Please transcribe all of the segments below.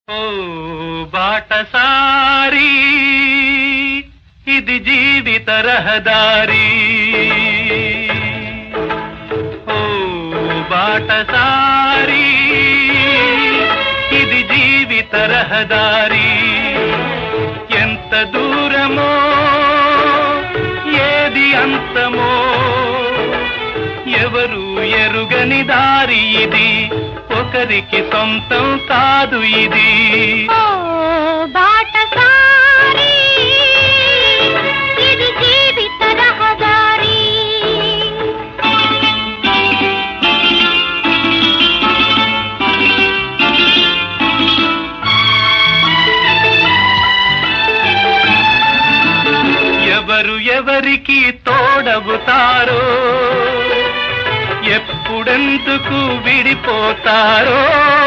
ఓ బాటసారి ఇది జీవిత రహదారి ఓ బాటసారి ఇది జీవిత రహదారి ఎంత దూరమో ఏది అంతమో ఎవరు ఎరుగని దారి ఇది ఒకరికి సొంతం కాదు ఇది ఓ బాటసారి ఇది జీవిత రహదారి ఎవరు ఎవరికి తోడవుతారో ఎప్పుడెందుకు విడిపోతారో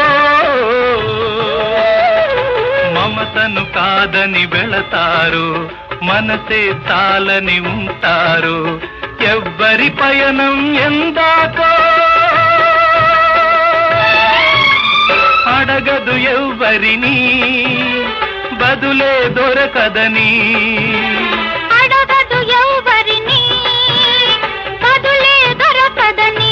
మమతను కాదని వెళతారు మనసే చాలని ఉంటారు ఎవ్వరి పయనం ఎందాకో అడగదు ఎవ్వరిని బదులే దొరకదని అడగదు ఎవరిని బదులే దొరకదని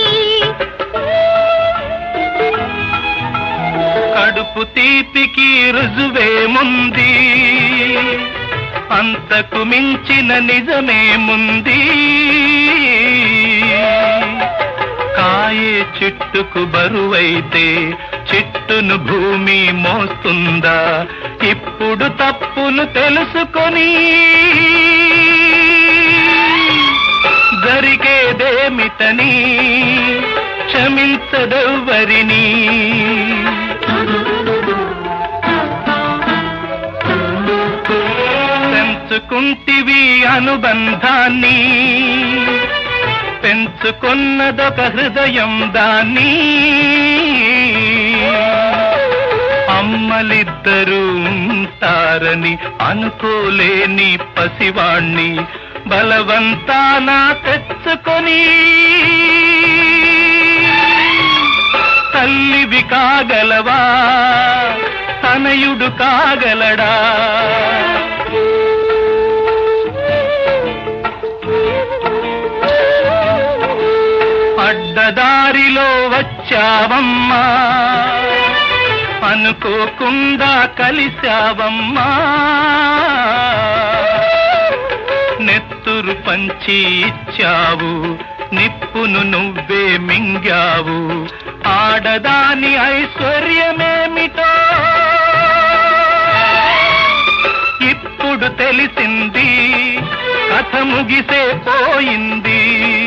కడుపు తీపికి రుజువేముంది అంతకు మించిన నిజమేముంది కాయే చెట్టుకు బరువైతే చెట్టును భూమి మోస్తుందా ఇప్పుడు తప్పును తెలుసుకొని జరిగేదేమిటని క్షమించదెవ్వరిని పెంచుకుంటివి అనుబంధాన్ని పెంచుకున్నదొక హృదయం దాన్ని అమ్మలిద్దరూ ఉంటారని అనుకోలేని పసివాణ్ణి బలవంతాన తెచ్చుకొని తల్లివి కాగలవా తనయుడు కాగలడా అడ్డదారిలో వచ్చావమ్మా అనుకోకుండా కలిశావమ్మా నెత్తురు పంచి ఇచ్చావు నిప్పును నువ్వే మింగావు ఆడదాని ఐశ్వర్యమేమిటో ఇప్పుడు తెలిసింది కథ ముగిసే పోయింది